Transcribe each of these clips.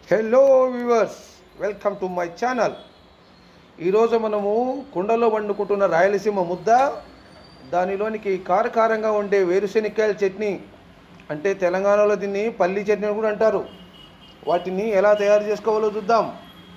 hello viewers welcome to my channel ఈరోజు మనము కుండలో వండుకుంటున్న రాయలసీమ ముద్ద దానిలోనికి కారకారంగా ఉండే వేరుశెనక్కాయల చట్నీ అంటే తెలంగాణలో దీన్ని పల్లి చట్నీ అని కూడా అంటారు వాటిని ఎలా తయారు చేసుకోవాలో చూద్దాం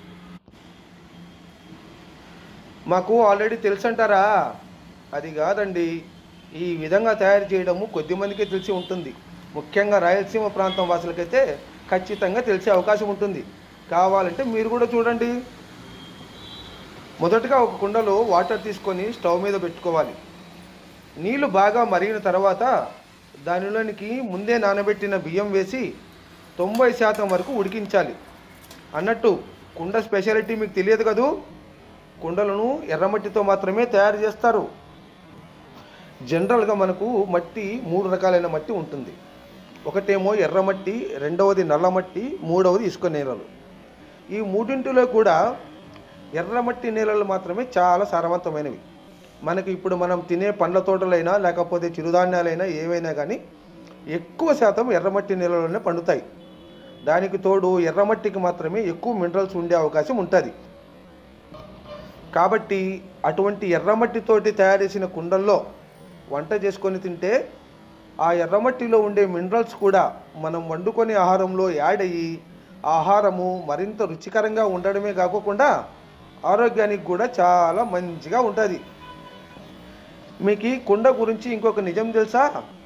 మాకు ఆల్రెడీ తెలుసు అంటారా అది కాదండి ఈ విధంగా తయారు చేయడము కొద్దిమందికే తెలిసి ఉంటుంది ముఖ్యంగా రాయలసీమ ప్రాంతం వాసులకైతే ఖచ్చితంగా తెలిసే అవకాశం ఉంటుంది కావాలంటే మీరు కూడా చూడండి మొదటగా ఒక కుండలో వాటర్ తీసుకొని స్టవ్ మీద పెట్టుకోవాలి నీళ్లు బాగా మరిగిన తర్వాత దానిలోనికి ముందే నానబెట్టిన బియ్యం వేసి తొంభై శాతం వరకు ఉడికించాలి అన్నట్టు కుండ స్పెషాలిటీ మీకు తెలియదు కదూ కుండలను ఎర్రమట్టితో మాత్రమే తయారు చేస్తారు జనరల్గా మనకు మట్టి మూడు రకాలైన మట్టి ఉంటుంది ఒకటేమో ఎర్రమట్టి రెండవది నల్లమట్టి మూడవది ఇసుక నేలలు ఈ మూడింటిలో కూడా ఎర్రమట్టి నేలలు మాత్రమే చాలా సారవంతమైనవి మనకి ఇప్పుడు మనం తినే పండ్ల తోటలైనా లేకపోతే చిరుధాన్యాలైనా ఏవైనా కానీ ఎక్కువ శాతం ఎర్రమట్టి నేలలోనే పండుతాయి దానికి తోడు ఎర్రమట్టికి మాత్రమే ఎక్కువ మినరల్స్ ఉండే అవకాశం ఉంటుంది కాబట్టి అటువంటి ఎర్రమట్టితోటి తయారు చేసిన కుండల్లో వంట చేసుకొని తింటే ఆ ఎర్రమట్టిలో ఉండే మినరల్స్ కూడా మనం వండుకొని ఆహారంలో యాడ్ అయ్యి ఆహారము మరింత రుచికరంగా ఉండడమే కాకుండా ఆరోగ్యానికి కూడా చాలా మంచిగా ఉంటుంది మీకు ఈ కుండ గురించి ఇంకొక నిజం తెలుసా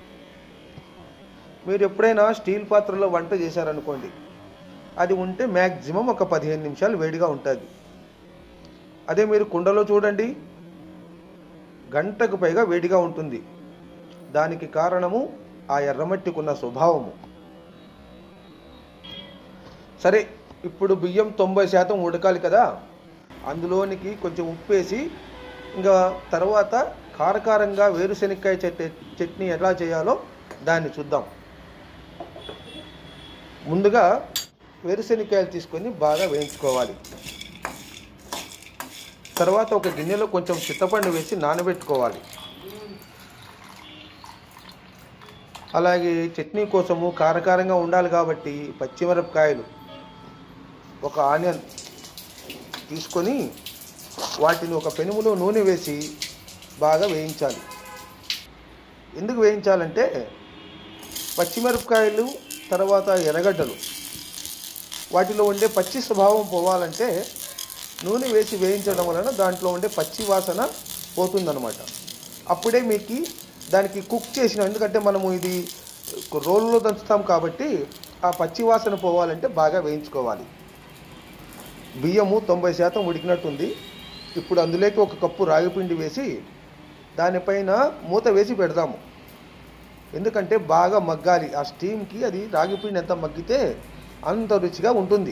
మీరు ఎప్పుడైనా స్టీల్ పాత్రలో వంట చేశారనుకోండి అది ఉంటే మ్యాక్సిమం ఒక పదిహేను నిమిషాలు వేడిగా ఉంటుంది అదే మీరు కుండలో చూడండి గంటకు పైగా వేడిగా ఉంటుంది దానికి కారణము ఆ ఎర్రమట్టికున్న స్వభావము సరే ఇప్పుడు బియ్యం తొంభై శాతం ఉడకాలి కదా అందులోనికి కొంచెం ఉప్పు వేసి ఇంకా తర్వాత కారకారంగా వేరుశెనక్కాయ చట్నీ చట్నీ ఎలా చేయాలో దాన్ని చూద్దాం ముందుగా వేరుశెనక్కాయలు తీసుకొని బాగా వేయించుకోవాలి తర్వాత ఒక గిన్నెలో కొంచెం చింతపండు వేసి నానబెట్టుకోవాలి అలాగే చట్నీ కోసము కారకారంగా ఉండాలి కాబట్టి పచ్చిమిరపకాయలు ఒక ఆనియన్ తీసుకొని వాటిని ఒక పెనుములో నూనె వేసి బాగా వేయించాలి ఎందుకు వేయించాలంటే పచ్చిమిరపకాయలు తర్వాత ఎర్రగడ్డలు వాటిలో ఉండే పచ్చి స్వభావం పోవాలంటే నూనె వేసి వేయించడం వలన దాంట్లో ఉండే పచ్చి వాసన పోతుందన్నమాట అప్పుడే మీకు దానికి కుక్ చేసిన ఎందుకంటే మనము ఇది రోల్లో దంచుతాం కాబట్టి ఆ పచ్చి వాసన పోవాలంటే బాగా వేయించుకోవాలి బియ్యము తొంభై శాతం ఉడికినట్టుంది ఇప్పుడు అందులోకి ఒక కప్పు రాగిపిండి వేసి దానిపైన మూత వేసి పెడదాము ఎందుకంటే బాగా మగ్గాలి ఆ స్టీమ్కి అది రాగిపిండి ఎంత మగ్గితే అంత రుచిగా ఉంటుంది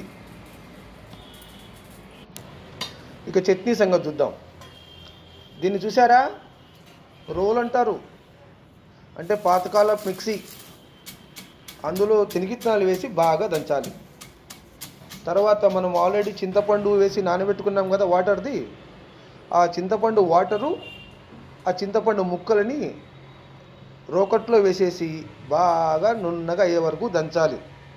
ఇక చట్నీ సంగతి చూద్దాం దీన్ని చూసారా రోల్ అంటారు అంటే పాతకాల మిక్సీ అందులో శనగిత్తనాలు వేసి బాగా దంచాలి తర్వాత మనం ఆల్రెడీ చింతపండు వేసి నానబెట్టుకున్నాం కదా వాటర్ది ఆ చింతపండు వాటరు ఆ చింతపండు ముక్కలని రోకట్లో వేసేసి బాగా నున్నగా అయ్యే వరకు దంచాలి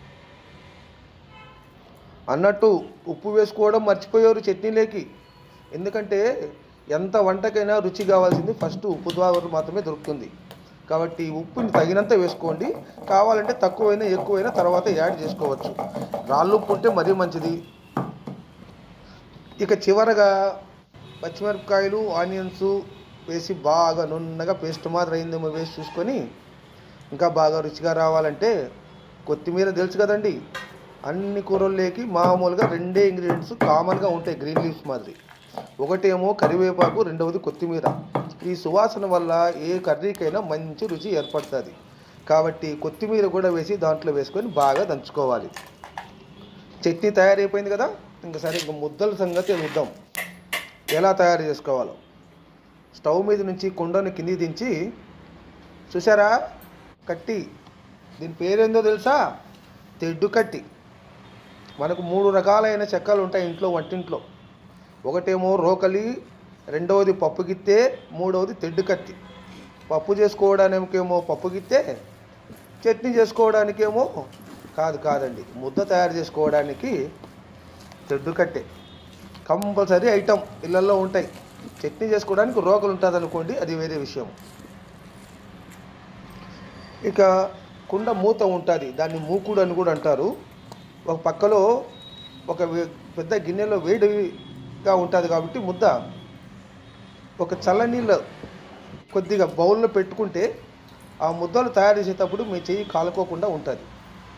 అన్నట్టు ఉప్పు వేసుకోవడం మర్చిపోయారు చట్నీలోకి ఎందుకంటే ఎంత వంటకైనా రుచి కావాల్సింది ఫస్ట్ ఉప్పు ద్వారా మాత్రమే దొరుకుతుంది కాబట్టి ఉప్పుని తగినంత వేసుకోండి కావాలంటే తక్కువైనా ఎక్కువైనా తర్వాత యాడ్ చేసుకోవచ్చు రాళ్ళు ఉప్పు ఉంటే మరీ మంచిది ఇక చివరగా పచ్చిమిరపకాయలు ఆనియన్స్ వేసి బాగా నున్నగా పేస్ట్ మాత్రం అయిందేమో వేసి చూసుకొని ఇంకా బాగా రుచిగా రావాలంటే కొత్తిమీర తెలుసు కదండి అన్ని కూరల్లోకి మామూలుగా రెండే ఇంగ్రీడియంట్స్ కామన్గా ఉంటాయి గ్రీన్ లీవ్స్ మాదిరి ఒకటేమో కరివేపాకు రెండవది కొత్తిమీర ఈ సువాసన వల్ల ఏ కర్రీకైనా మంచి రుచి ఏర్పడుతుంది కాబట్టి కొత్తిమీర కూడా వేసి దాంట్లో వేసుకొని బాగా దంచుకోవాలి చట్నీ తయారైపోయింది కదా ఇంకా సరే ఇంకా ముద్దల సంగతి చూద్దాం ఎలా తయారు చేసుకోవాలో స్టవ్ మీద నుంచి కుండను కింది దించి చూసారా కట్టి దీని పేరేందో తెలుసా తెడ్డు కట్టి మనకు మూడు రకాలైన చెక్కలు ఉంటాయి ఇంట్లో వంటింట్లో ఒకటేమో రోకలి రెండవది పప్పు గిత్తే మూడవది తెడ్డు కత్తి పప్పు చేసుకోవడానికేమో పప్పు గిత్తే చట్నీ చేసుకోవడానికేమో కాదు కాదండి ముద్ద తయారు చేసుకోవడానికి తెడ్డు కట్టే కంపల్సరీ ఐటమ్ ఇళ్ళల్లో ఉంటాయి చట్నీ చేసుకోవడానికి రోకలు ఉంటుంది అనుకోండి అది వేరే విషయం ఇక కుండ మూత ఉంటుంది దాన్ని మూకుడు అని కూడా అంటారు ఒక పక్కలో ఒక వే- పెద్ద గిన్నెలో వేడిగా ఉంటుంది కాబట్టి ముద్ద ఒక చల్లనీళ్ళు కొద్దిగా బౌల్లో పెట్టుకుంటే ఆ ముద్దలు తయారు చేసేటప్పుడు మీ చెయ్యి కాలుకోకుండా ఉంటుంది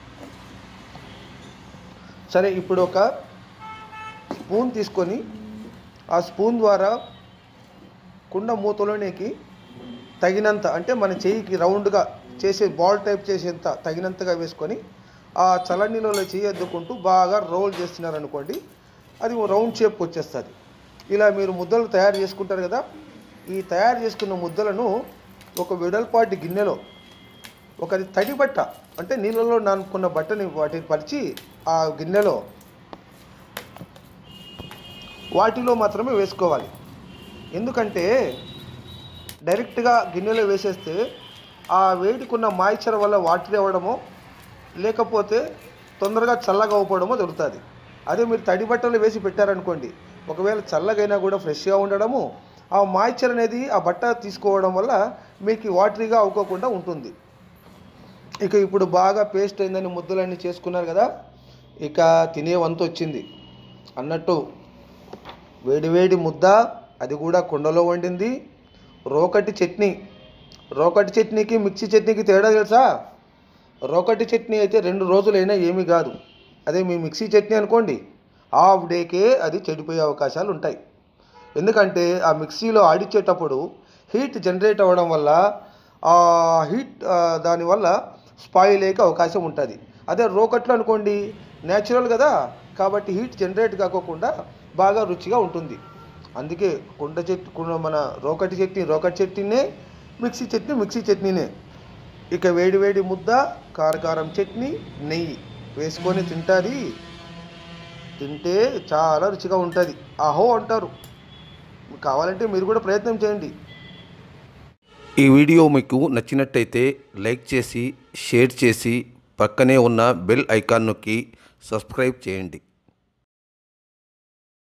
సరే ఇప్పుడు ఒక స్పూన్ తీసుకొని ఆ స్పూన్ ద్వారా కుండ మూతలోనికి తగినంత అంటే మన చెయ్యికి రౌండ్గా చేసే బాల్ టైప్ చేసేంత తగినంతగా వేసుకొని ఆ చల్లనీళ్ళలో చెయ్యి అద్దుకుంటూ బాగా రోల్ చేస్తున్నారనుకోండి అది ఓ రౌండ్ షేప్కి వచ్చేస్తుంది ఇలా మీరు ముద్దలు తయారు చేసుకుంటారు కదా ఈ తయారు చేసుకున్న ముద్దలను ఒక వెడల్పాటి గిన్నెలో ఒక తడి బట్ట అంటే నీళ్ళలో నానుకున్న బట్టని వాటిని పరిచి ఆ గిన్నెలో వాటిలో మాత్రమే వేసుకోవాలి ఎందుకంటే డైరెక్ట్గా గిన్నెలో వేసేస్తే ఆ వేడికున్న మాయిశ్చర్ వల్ల వాటర్ అవ్వడమో లేకపోతే తొందరగా చల్లగా అవ్వడమో దొరుకుతుంది అదే మీరు తడి బట్టలు వేసి పెట్టారనుకోండి ఒకవేళ చల్లగైనా కూడా ఫ్రెష్గా ఉండడము ఆ మాయిశ్చర్ అనేది ఆ బట్ట తీసుకోవడం వల్ల మీకు వాటరీగా అవ్వకోకుండా ఉంటుంది ఇక ఇప్పుడు బాగా పేస్ట్ అయిందని ముద్దలన్నీ చేసుకున్నారు కదా ఇక తినే వంతు వచ్చింది అన్నట్టు వేడివేడి ముద్ద అది కూడా కుండలో వండింది రోకటి చట్నీ రోకటి చట్నీకి మిక్సీ చట్నీకి తేడా తెలుసా రోకటి చట్నీ అయితే రెండు రోజులైనా ఏమీ కాదు అదే మీ మిక్సీ చట్నీ అనుకోండి హాఫ్ డేకే అది చెడిపోయే అవకాశాలు ఉంటాయి ఎందుకంటే ఆ మిక్సీలో ఆడిచ్చేటప్పుడు హీట్ జనరేట్ అవ్వడం వల్ల ఆ హీట్ ఆ, దానివల్ల స్పాయిల్ అయ్యే అవకాశం ఉంటుంది అదే రోకట్లు అనుకోండి న్యాచురల్ కదా కాబట్టి హీట్ జనరేట్ కాకోకుండా బాగా రుచిగా ఉంటుంది అందుకే కుండ చెట్టు కుండ మన రోకటి చట్నీ రోకటి చట్నీనే మిక్సీ చట్నీ మిక్సీ చట్నీనే ఇక వేడి వేడి ముద్ద కారకారం చట్నీ నెయ్యి వేసుకొని తింటాది తింటే చాలా రుచిగా ఉంటుంది అహో అంటారు కావాలంటే మీరు కూడా ప్రయత్నం చేయండి ఈ వీడియో మీకు నచ్చినట్టయితే లైక్ చేసి షేర్ చేసి పక్కనే ఉన్న బెల్ ఐకాన్ నొక్కి సబ్స్క్రైబ్ చేయండి